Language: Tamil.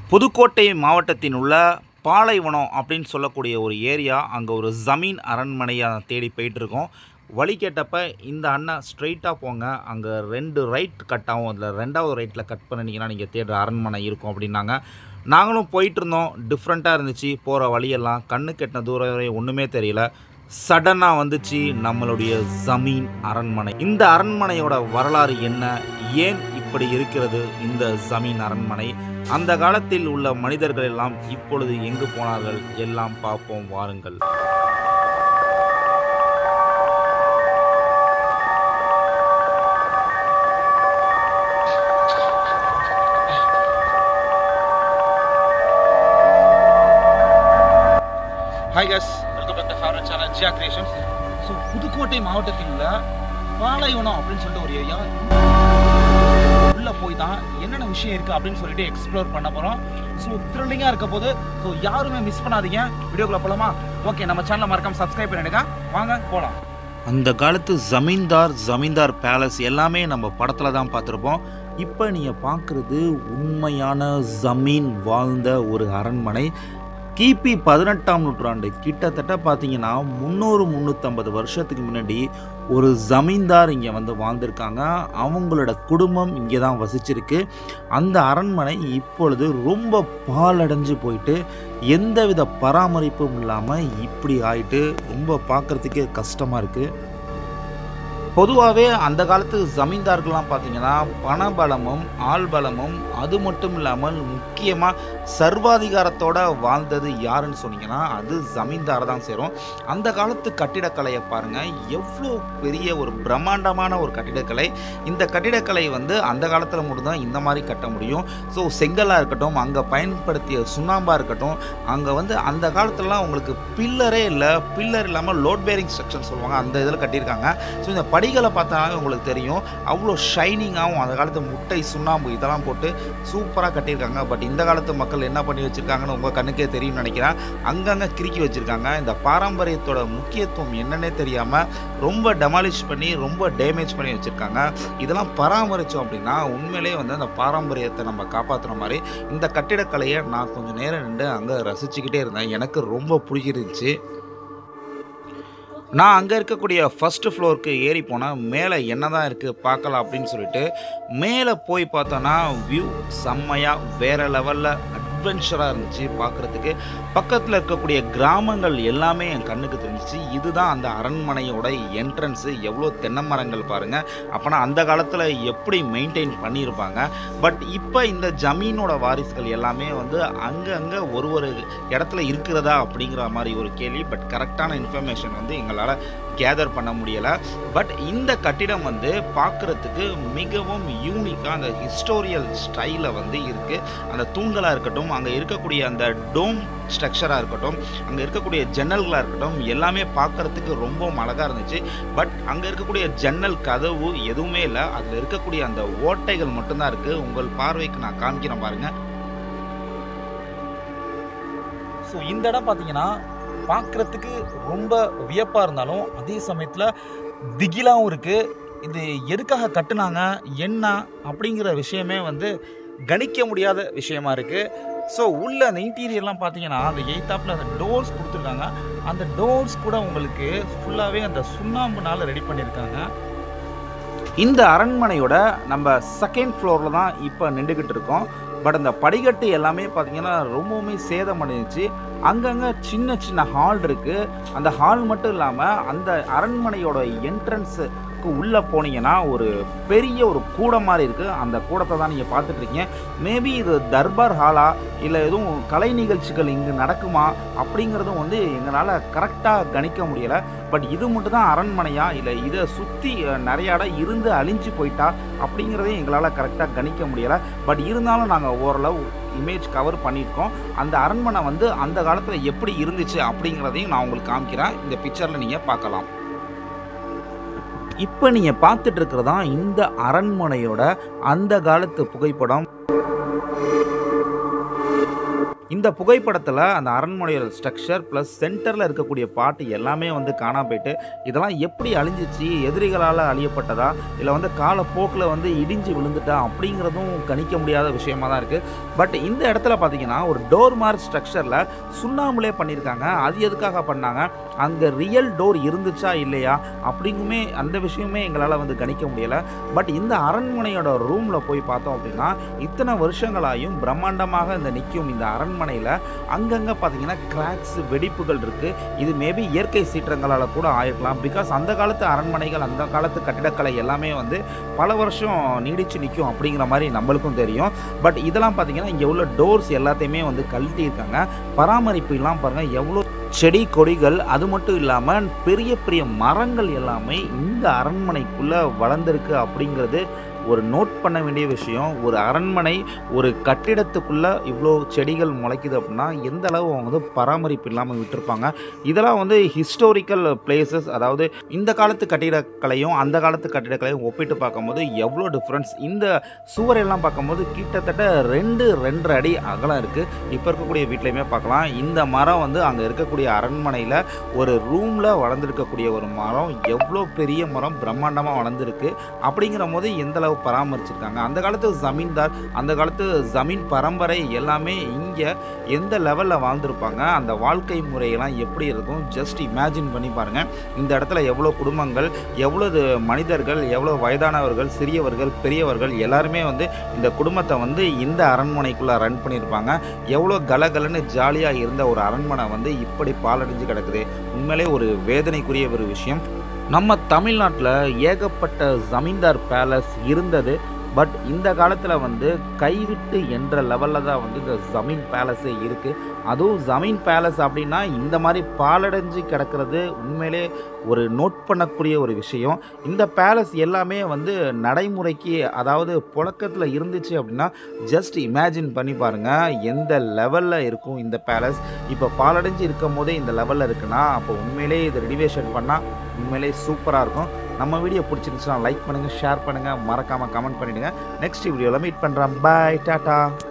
புதுக்கோட்டை மாவட்டத்தின் உள்ள பாலைவனம் அப்படின்னு சொல்லக்கூடிய ஒரு ஏரியா அங்கே ஒரு ஜமீன் அரண்மனையை தேடி போயிட்டுருக்கோம் வழி கேட்டப்ப இந்த அண்ணன் ஸ்ட்ரைட்டாக போங்க அங்கே ரெண்டு ரைட் கட் ஆகும் அதில் ரெண்டாவது ரைட்டில் கட் பண்ணினீங்கன்னா நீங்கள் தேடுற அரண்மனை இருக்கும் அப்படின்னாங்க நாங்களும் போயிட்டு இருந்தோம் டிஃப்ரெண்ட்டாக இருந்துச்சு போகிற வழியெல்லாம் கண்ணு கெட்டின தூரம் வரை ஒன்றுமே தெரியல சடனாக வந்துச்சு நம்மளுடைய ஜமீன் அரண்மனை இந்த அரண்மனையோட வரலாறு என்ன ஏன் இப்படி இருக்கிறது இந்த ஜமீன் அரண்மனை அந்த காலத்தில் உள்ள மனிதர்கள் எல்லாம் இப்பொழுது எங்கு போனார்கள் எல்லாம் பார்ப்போம் வாருங்கள் hi guys welcome back to favourite channel Jiya creations so Pudukkottai மாவட்டத்தில் உள்ள பாலைவனம் அப்படின்னு சொல்லிட்டு ஒரு ஏரியா உள்ள போய் தான் என்னென்ன விஷயம் இருக்கு அப்படின்னு சொல்லிட்டு எக்ஸ்ப்ளோர் பண்ண போறோம் ஸோ த்ரில்லிங்காக இருக்க போது ஸோ யாருமே மிஸ் பண்ணாதீங்க வீடியோக்குள்ள போலாமா ஓகே நம்ம சேனலை மறக்காம சப்ஸ்கிரைப் பண்ணிடுங்க வாங்க போலாம் அந்த காலத்து ஜமீன்தார் ஜமீன்தார் பேலஸ் எல்லாமே நம்ம படத்தில் தான் பார்த்துருப்போம் இப்போ நீங்கள் பார்க்குறது உண்மையான ஜமீன் வாழ்ந்த ஒரு அரண்மனை கிபி பதினெட்டாம் நூற்றாண்டு கிட்டத்தட்ட பார்த்தீங்கன்னா முந்நூறு முந்நூற்றம்பது வருஷத்துக்கு முன்னாடி ஒரு ஜமீன்தார் இங்கே வந்து வாழ்ந்திருக்காங்க அவங்களோட குடும்பம் இங்கே தான் வசிச்சிருக்கு அந்த அரண்மனை இப்பொழுது ரொம்ப பாலடைஞ்சு போயிட்டு எந்தவித பராமரிப்பும் இல்லாமல் இப்படி ஆயிட்டு ரொம்ப பார்க்குறதுக்கே கஷ்டமாக இருக்குது பொதுவாகவே அந்த காலத்து ஜமீன்தார்கள்லாம் பார்த்தீங்கன்னா பணபலமும் ஆள்பலமும் அது மட்டும் இல்லாமல் முக்கியமாக சர்வாதிகாரத்தோட வாழ்ந்தது யாருன்னு சொன்னீங்கன்னா அது ஜமீன்தார் தான் சேரும் அந்த காலத்து கட்டிடக்கலையை பாருங்கள் எவ்வளோ பெரிய ஒரு பிரம்மாண்டமான ஒரு கட்டிடக்கலை இந்த கட்டிடக்கலை வந்து அந்த காலத்தில் மட்டும்தான் இந்த மாதிரி கட்ட முடியும் ஸோ செங்கலாக இருக்கட்டும் அங்கே பயன்படுத்திய சுண்ணாம்பாக இருக்கட்டும் அங்கே வந்து அந்த காலத்துலலாம் உங்களுக்கு பில்லரே இல்லை பில்லர் இல்லாமல் லோட் பேரிங் ஸ்ட்ரக்சர் சொல்லுவாங்க அந்த இதில் கட்டியிருக்காங்க ஸோ இந்த படிகளை பார்த்தாலே உங்களுக்கு தெரியும் அவ்வளோ ஷைனிங்காகவும் அந்த காலத்து முட்டை சுண்ணாம்பு இதெல்லாம் போட்டு சூப்பராக கட்டியிருக்காங்க பட் இந்த காலத்து மக்கள் என்ன பண்ணி வச்சுருக்காங்கன்னு உங்கள் கண்ணுக்கே தெரியும்னு நினைக்கிறேன் அங்கங்கே கிறுக்கி வச்சுருக்காங்க இந்த பாரம்பரியத்தோட முக்கியத்துவம் என்னன்னே தெரியாமல் ரொம்ப டெமாலிஷ் பண்ணி ரொம்ப டேமேஜ் பண்ணி வச்சுருக்காங்க இதெல்லாம் பராமரித்தோம் அப்படின்னா உண்மையிலேயே வந்து அந்த பாரம்பரியத்தை நம்ம காப்பாற்றுற மாதிரி இந்த கட்டிடக்கலையை நான் கொஞ்சம் நேரம் நின்று அங்கே ரசிச்சுக்கிட்டே இருந்தேன் எனக்கு ரொம்ப பிடிச்சிருந்துச்சு நான் அங்கே இருக்கக்கூடிய ஃபஸ்ட்டு ஃப்ளோருக்கு ஏறி போனால் மேலே என்ன தான் இருக்குது பார்க்கலாம் அப்படின்னு சொல்லிட்டு மேலே போய் பார்த்தோன்னா வியூ செம்மையாக வேறு லெவலில் அட்வென்ச்சராக இருந்துச்சு பார்க்குறதுக்கு பக்கத்தில் இருக்கக்கூடிய கிராமங்கள் எல்லாமே என் கண்ணுக்கு தெரிஞ்சிச்சு இதுதான் அந்த அரண்மனையோட என்ட்ரன்ஸு எவ்வளோ தென்னை மரங்கள் பாருங்கள் அப்போனா அந்த காலத்தில் எப்படி மெயின்டைன் பண்ணியிருப்பாங்க பட் இப்போ இந்த ஜமீனோட வாரிசுகள் எல்லாமே வந்து அங்கங்கே ஒரு ஒரு இடத்துல இருக்கிறதா அப்படிங்கிற மாதிரி ஒரு கேள்வி பட் கரெக்டான இன்ஃபர்மேஷன் வந்து எங்களால் கேதர் பண்ண முடியலை பட் இந்த கட்டிடம் வந்து பார்க்குறதுக்கு மிகவும் யூனிக்காக அந்த ஹிஸ்டோரியல் ஸ்டைலில் வந்து இருக்குது அந்த தூண்களாக இருக்கட்டும் அங்கே இருக்கக்கூடிய அந்த டோம் ஸ்ட்ரக்சராக இருக்கட்டும் அங்கே இருக்கக்கூடிய ஜன்னல்களாக இருக்கட்டும் எல்லாமே பார்க்குறதுக்கு ரொம்ப அழகாக இருந்துச்சு பட் அங்கே இருக்கக்கூடிய ஜன்னல் கதவு எதுவுமே இல்லை அதில் இருக்கக்கூடிய அந்த ஓட்டைகள் மட்டும்தான் இருக்குது உங்கள் பார்வைக்கு நான் காமிக்கிறேன் பாருங்கள் ஸோ இந்த இடம் பார்த்தீங்கன்னா பார்க்குறதுக்கு ரொம்ப வியப்பாக இருந்தாலும் அதே சமயத்தில் திகிலாகவும் இருக்குது இது எதுக்காக கட்டுனாங்க என்ன அப்படிங்கிற விஷயமே வந்து கணிக்க முடியாத விஷயமா இருக்குது ஸோ உள்ள அந்த இன்டீரியர்லாம் பார்த்தீங்கன்னா அந்த எய்த்தாப்பில் அந்த டோர்ஸ் கொடுத்துருக்காங்க அந்த டோர்ஸ் கூட உங்களுக்கு ஃபுல்லாகவே அந்த சுண்ணாம்புனால ரெடி பண்ணியிருக்காங்க இந்த அரண்மனையோட நம்ம செகண்ட் ஃப்ளோரில் தான் இப்போ நின்றுக்கிட்டு இருக்கோம் பட் அந்த படிக்கட்டு எல்லாமே பார்த்தீங்கன்னா ரொம்பவுமே சேதமடைஞ்சிச்சு அங்கங்கே சின்ன சின்ன ஹால் இருக்குது அந்த ஹால் மட்டும் இல்லாமல் அந்த அரண்மனையோட என்ட்ரன்ஸுக்கு உள்ளே போனீங்கன்னா ஒரு பெரிய ஒரு கூடம் மாதிரி இருக்குது அந்த கூடத்தை தான் நீங்கள் பார்த்துட்ருக்கீங்க மேபி இது தர்பார் ஹாலா இல்லை எதுவும் கலை நிகழ்ச்சிகள் இங்கு நடக்குமா அப்படிங்கிறதும் வந்து எங்களால் கரெக்டாக கணிக்க முடியலை பட் இது மட்டும் தான் அரண்மனையா இல்லை இதை சுற்றி நிறைய இடம் இருந்து அழிஞ்சு போயிட்டா அப்படிங்கிறதையும் எங்களால் கரெக்டாக கணிக்க முடியலை பட் இருந்தாலும் நாங்கள் ஓரளவு இமேஜ் கவர் பண்ணியிருக்கோம் அந்த அரண்மனை வந்து அந்த காலத்தில் எப்படி இருந்துச்சு அப்படிங்கிறதையும் நான் உங்களுக்கு காமிக்கிறேன் இந்த பிக்சரில் நீங்கள் பார்க்கலாம் இப்போ நீங்கள் பார்த்துட்டு இருக்கிறது தான் இந்த அரண்மனையோட அந்த காலத்து புகைப்படம் இந்த புகைப்படத்தில் அந்த அரண்மனையோட ஸ்ட்ரக்சர் ப்ளஸ் சென்டரில் இருக்கக்கூடிய பாட்டு எல்லாமே வந்து காணாம போயிட்டு இதெல்லாம் எப்படி அழிஞ்சிச்சு எதிரிகளால் அழியப்பட்டதா இல்லை வந்து காலப்போக்கில் வந்து இடிஞ்சு விழுந்துட்டா அப்படிங்கிறதும் கணிக்க முடியாத விஷயமா தான் இருக்குது பட் இந்த இடத்துல பார்த்தீங்கன்னா ஒரு டோர் மார்க் ஸ்ட்ரக்சரில் சுண்ணாம்புலே பண்ணியிருக்காங்க அது எதுக்காக பண்ணாங்க அங்கே ரியல் டோர் இருந்துச்சா இல்லையா அப்படிங்குமே அந்த விஷயமே எங்களால் வந்து கணிக்க முடியலை பட் இந்த அரண்மனையோட ரூமில் போய் பார்த்தோம் அப்படின்னா இத்தனை வருஷங்களாயும் பிரம்மாண்டமாக இந்த நிற்கும் இந்த அரண்மனையில் அங்கங்கே பார்த்தீங்கன்னா கிராக்ஸ் வெடிப்புகள் இருக்குது இது மேபி இயற்கை சீற்றங்களால் கூட ஆயிருக்கலாம் பிகாஸ் அந்த காலத்து அரண்மனைகள் அந்த காலத்து கட்டிடக்கலை எல்லாமே வந்து பல வருஷம் நீடிச்சு நிற்கும் அப்படிங்கிற மாதிரி நம்மளுக்கும் தெரியும் பட் இதெல்லாம் பார்த்தீங்கன்னா இங்கே உள்ள டோர்ஸ் எல்லாத்தையுமே வந்து கழட்டியிருக்காங்க பராமரிப்பு எல்லாம் பாருங்கள் எவ்வளோ செடி கொடிகள் அது மட்டும் இல்லாமல் பெரிய பெரிய மரங்கள் எல்லாமே இந்த அரண்மனைக்குள்ளே வளர்ந்துருக்கு அப்படிங்கிறது ஒரு நோட் பண்ண வேண்டிய விஷயம் ஒரு அரண்மனை ஒரு கட்டிடத்துக்குள்ளே இவ்வளோ செடிகள் முளைக்குது அப்படின்னா எந்த அளவு அவங்க வந்து பராமரிப்பு இல்லாமல் விட்டுருப்பாங்க இதெல்லாம் வந்து ஹிஸ்டோரிக்கல் பிளேசஸ் அதாவது இந்த காலத்து கட்டிடக்கலையும் அந்த காலத்து கட்டிடக்கலையும் ஒப்பிட்டு பார்க்கும்போது எவ்வளோ டிஃப்ரென்ஸ் இந்த சுவரெல்லாம் பார்க்கும்போது கிட்டத்தட்ட ரெண்டு ரெண்டரை அடி அகலம் இருக்குது இப்போ இருக்கக்கூடிய வீட்லையுமே பார்க்கலாம் இந்த மரம் வந்து அங்கே இருக்கக்கூடிய அரண்மனையில் ஒரு ரூமில் வளர்ந்துருக்கக்கூடிய ஒரு மரம் எவ்வளோ பெரிய மரம் பிரம்மாண்டமாக வளர்ந்துருக்கு அப்படிங்கிற போது எந்த அளவு பராமரிச்சிருக்காங்க அந்த காலத்து ஜமீன்தார் அந்த காலத்து ஜமீன் பரம்பரை எல்லாமே இங்கே எந்த லெவலில் வாழ்ந்திருப்பாங்க அந்த வாழ்க்கை முறையெல்லாம் எப்படி இருக்கும் ஜஸ்ட் இமேஜின் பண்ணி பாருங்கள் இந்த இடத்துல எவ்வளோ குடும்பங்கள் எவ்வளவு மனிதர்கள் எவ்வளோ வயதானவர்கள் சிறியவர்கள் பெரியவர்கள் எல்லாருமே வந்து இந்த குடும்பத்தை வந்து இந்த அரண்மனைக்குள்ளே ரன் பண்ணியிருப்பாங்க எவ்வளோ கலகலன்னு ஜாலியாக இருந்த ஒரு அரண்மனை வந்து இப்படி பாலடைஞ்சு கிடக்குது உண்மையிலே ஒரு வேதனைக்குரிய ஒரு விஷயம் நம்ம தமிழ்நாட்டில் ஏகப்பட்ட ஜமீன்தார் பேலஸ் இருந்தது பட் இந்த காலத்தில் வந்து கைவிட்டு என்ற லெவலில் தான் வந்து இந்த ஜமீன் பேலஸே இருக்குது அதுவும் ஜமீன் பேலஸ் அப்படின்னா இந்த மாதிரி பாலடைஞ்சு கிடக்கிறது உண்மையிலே ஒரு நோட் பண்ணக்கூடிய ஒரு விஷயம் இந்த பேலஸ் எல்லாமே வந்து நடைமுறைக்கு அதாவது புழக்கத்தில் இருந்துச்சு அப்படின்னா ஜஸ்ட் இமேஜின் பண்ணி பாருங்கள் எந்த லெவலில் இருக்கும் இந்த பேலஸ் இப்போ பாலடைஞ்சு இருக்கும் போதே இந்த லெவலில் இருக்குன்னா அப்போ உண்மையிலே இது ரெடிவேஷன் பண்ணால் உண்மையிலே சூப்பராக இருக்கும் நம்ம வீடியோ பிடிச்சிருந்துச்சுன்னா லைக் பண்ணுங்கள் ஷேர் பண்ணுங்கள் மறக்காமல் கமெண்ட் பண்ணிவிடுங்க நெக்ஸ்ட் வீடியோவில் மீட் பண்ணுறேன் பாய் டாட்டா